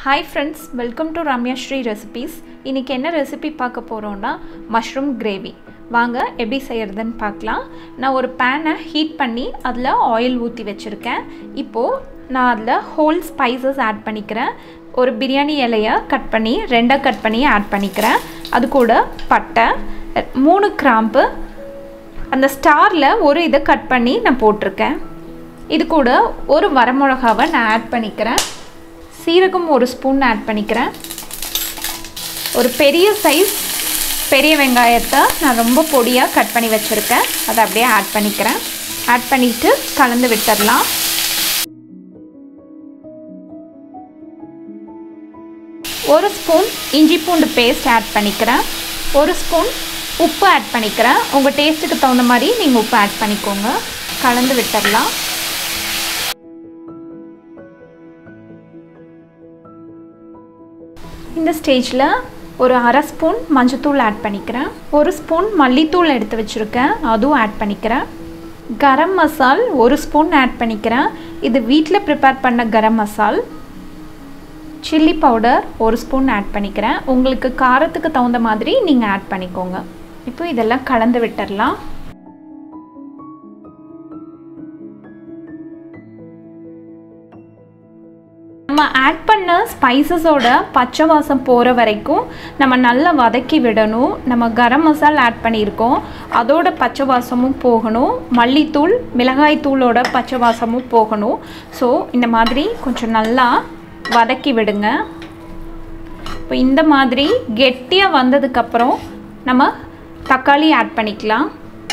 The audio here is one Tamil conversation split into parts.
hi friends welcome to Ramya Sri recipes இன்றைக்கி என்ன ரெசிபி பார்க்க போகிறோன்னா மஷ்ரூம் கிரேவி வாங்க எப்படி செய்கிறதுன்னு பார்க்கலாம் நான் ஒரு பேனை ஹீட் பண்ணி அதில் ஆயில் ஊற்றி வச்சுருக்கேன் இப்போது நான் அதில் ஹோல் ஸ்பைசஸ் ஆட் பண்ணிக்கிறேன் ஒரு பிரியாணி இலையை கட் பண்ணி ரெண்டாக கட் பண்ணி ஆட் பண்ணிக்கிறேன் அது கூட பட்டை மூணு கிராம்பு அந்த ஸ்டாரில் ஒரு இதை கட் பண்ணி நான் போட்டிருக்கேன் இது கூட ஒரு வரமிளகாவை நான் ஆட் பண்ணிக்கிறேன் சீரகம் ஒரு ஸ்பூன் ஆட் பண்ணிக்கிறேன் ஒரு பெரிய சைஸ் பெரிய வெங்காயத்தை நான் ரொம்ப பொடியாக கட் பண்ணி வச்சுருக்கேன் அதை அப்படியே ஆட் பண்ணிக்கிறேன் ஆட் பண்ணிவிட்டு கலந்து விட்டுடலாம் ஒரு ஸ்பூன் இஞ்சி பூண்டு பேஸ்ட் ஆட் பண்ணிக்கிறேன் ஒரு ஸ்பூன் உப்பு ஆட் பண்ணிக்கிறேன் உங்கள் டேஸ்ட்டுக்கு தகுந்த மாதிரி நீங்கள் உப்பு ஆட் பண்ணிக்கோங்க கலந்து விட்டுடலாம் இந்த ஸ்டேஜில் ஒரு அரை ஸ்பூன் மஞ்சத்தூள் ஆட் பண்ணிக்கிறேன் ஒரு ஸ்பூன் மல்லித்தூள் எடுத்து வச்சுருக்கேன் அதுவும் ஆட் பண்ணிக்கிறேன் கரம் மசால் ஒரு ஸ்பூன் ஆட் பண்ணிக்கிறேன் இது வீட்டில் ப்ரிப்பேர் பண்ண கரம் மசால் சில்லி பவுடர் ஒரு ஸ்பூன் ஆட் பண்ணிக்கிறேன் உங்களுக்கு காரத்துக்கு தகுந்த மாதிரி நீங்கள் ஆட் பண்ணிக்கோங்க இப்போ இதெல்லாம் கலந்து விட்டுடலாம் நம்ம ஆட் பண்ண ஸ்பைசஸோட பச்சை வாசம் போகிற வரைக்கும் நம்ம நல்லா வதக்கி விடணும் நம்ம கரம் மசால் ஆட் பண்ணியிருக்கோம் அதோட பச்சை வாசமும் போகணும் மல்லித்தூள் மிளகாய் தூளோட பச்சை வாசமும் போகணும் ஸோ இந்த மாதிரி கொஞ்சம் நல்லா வதக்கி விடுங்க இப்போ இந்த மாதிரி கெட்டியாக வந்ததுக்கப்புறம் நம்ம தக்காளி ஆட் பண்ணிக்கலாம்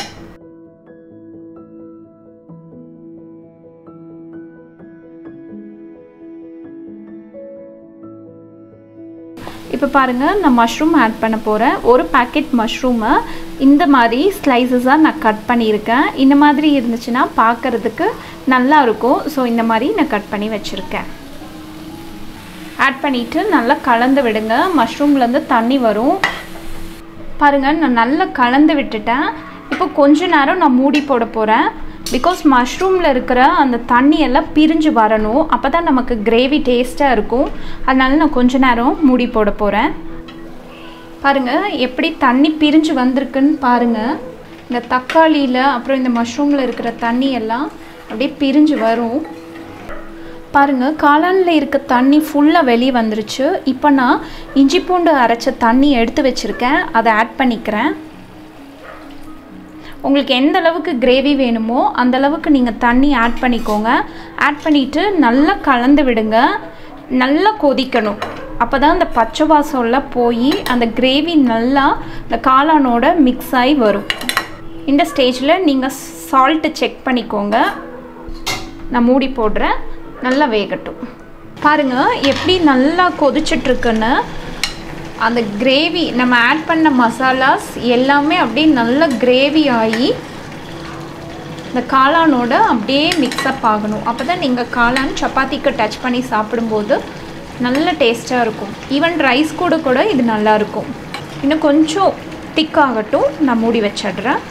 இப்போ பாருங்கள் நான் மஷ்ரூம் ஆட் பண்ண போகிறேன் ஒரு பேக்கெட் மஷ்ரூமை இந்த மாதிரி ஸ்லைசஸாக நான் கட் பண்ணியிருக்கேன் இந்த மாதிரி இருந்துச்சுன்னா பார்க்குறதுக்கு நல்லா இருக்கும் ஸோ இந்த மாதிரி நான் கட் பண்ணி வச்சுருக்கேன் ஆட் பண்ணிவிட்டு நல்லா கலந்து விடுங்க மஷ்ரூம்லேருந்து தண்ணி வரும் பாருங்கள் நான் நல்லா கலந்து விட்டுட்டேன் இப்போ கொஞ்ச நேரம் நான் மூடி போட போகிறேன் பிகாஸ் மஷ்ரூமில் இருக்கிற அந்த தண்ணியெல்லாம் பிரிஞ்சு வரணும் அப்போ தான் நமக்கு கிரேவி டேஸ்ட்டாக இருக்கும் அதனால நான் கொஞ்ச நேரம் மூடி போட போகிறேன் பாருங்கள் எப்படி தண்ணி பிரிஞ்சு வந்திருக்குன்னு பாருங்கள் இந்த தக்காளியில் அப்புறம் இந்த மஷ்ரூமில் இருக்கிற தண்ணி எல்லாம் அப்படியே பிரிஞ்சு வரும் பாருங்கள் காளானில் இருக்க தண்ணி ஃபுல்லாக வெளியே வந்துருச்சு இப்போ நான் இஞ்சி பூண்டு அரைச்ச தண்ணி எடுத்து வச்சுருக்கேன் அதை ஆட் பண்ணிக்கிறேன் உங்களுக்கு எந்த அளவுக்கு கிரேவி வேணுமோ அந்த அளவுக்கு நீங்கள் தண்ணி ஆட் பண்ணிக்கோங்க ஆட் பண்ணிவிட்டு நல்லா கலந்து விடுங்க நல்லா கொதிக்கணும் அப்போ தான் அந்த பச்சை வாசம்லாம் போய் அந்த கிரேவி நல்லா இந்த காளானோட மிக்ஸ் ஆகி வரும் இந்த ஸ்டேஜில் நீங்கள் சால்ட்டு செக் பண்ணிக்கோங்க நான் மூடி போடுறேன் நல்லா வேகட்டும் பாருங்கள் எப்படி நல்லா கொதிச்சிட்ருக்குன்னு அந்த கிரேவி நம்ம ஆட் பண்ண மசாலாஸ் எல்லாமே அப்படியே நல்ல கிரேவி ஆகி இந்த காளானோட அப்படியே மிக்ஸ்அப் ஆகணும் அப்போ தான் நீங்கள் காளான் சப்பாத்திக்கு டச் பண்ணி சாப்பிடும்போது நல்ல டேஸ்ட்டாக இருக்கும் ஈவன் ரைஸ் கூட கூட இது நல்லாயிருக்கும் இன்னும் கொஞ்சம் திக் ஆகட்டும் நான் மூடி வச்சிடுறேன்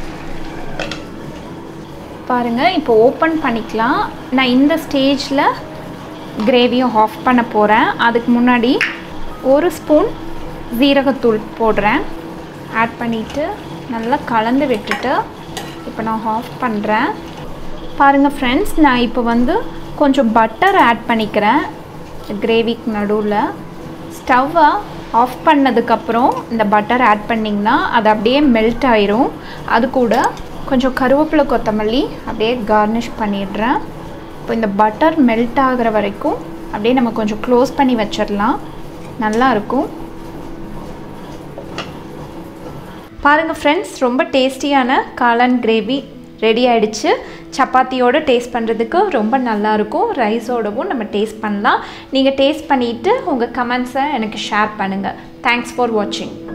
பாருங்கள் இப்போ ஓப்பன் பண்ணிக்கலாம் நான் இந்த ஸ்டேஜில் கிரேவியும் ஆஃப் பண்ண போகிறேன் அதுக்கு முன்னாடி ஒரு ஸ்பூன் ஜீரகத்தூள் போடுறேன் ஆட் பண்ணிவிட்டு நல்லா கலந்து விட்டுட்டு இப்போ நான் ஆஃப் பண்ணுறேன் பாருங்கள் ஃப்ரெண்ட்ஸ் நான் இப்போ வந்து கொஞ்சம் பட்டர் ஆட் பண்ணிக்கிறேன் கிரேவிக்கு நடுவில் ஸ்டவ்வை ஆஃப் பண்ணதுக்கப்புறம் இந்த பட்டர் ஆட் பண்ணிங்கன்னா அது அப்படியே மெல்ட் ஆயிரும் அது கூட கொஞ்சம் கருவேப்பிலை கொத்தமல்லி அப்படியே கார்னிஷ் பண்ணிடுறேன் இப்போ இந்த பட்டர் மெல்ட் ஆகிற வரைக்கும் அப்படியே நம்ம கொஞ்சம் க்ளோஸ் பண்ணி வச்சிடலாம் நல்லாயிருக்கும் பாருங்கள் ஃப்ரெண்ட்ஸ் ரொம்ப டேஸ்டியான காளான் கிரேவி ரெடி ஆகிடுச்சு சப்பாத்தியோடு டேஸ்ட் பண்ணுறதுக்கு ரொம்ப நல்லாயிருக்கும் ரைஸோடவும் நம்ம டேஸ்ட் பண்ணலாம் நீங்கள் டேஸ்ட் பண்ணிவிட்டு உங்கள் கமெண்ட்ஸை எனக்கு ஷேர் பண்ணுங்கள் தேங்க்ஸ் ஃபார் வாட்சிங்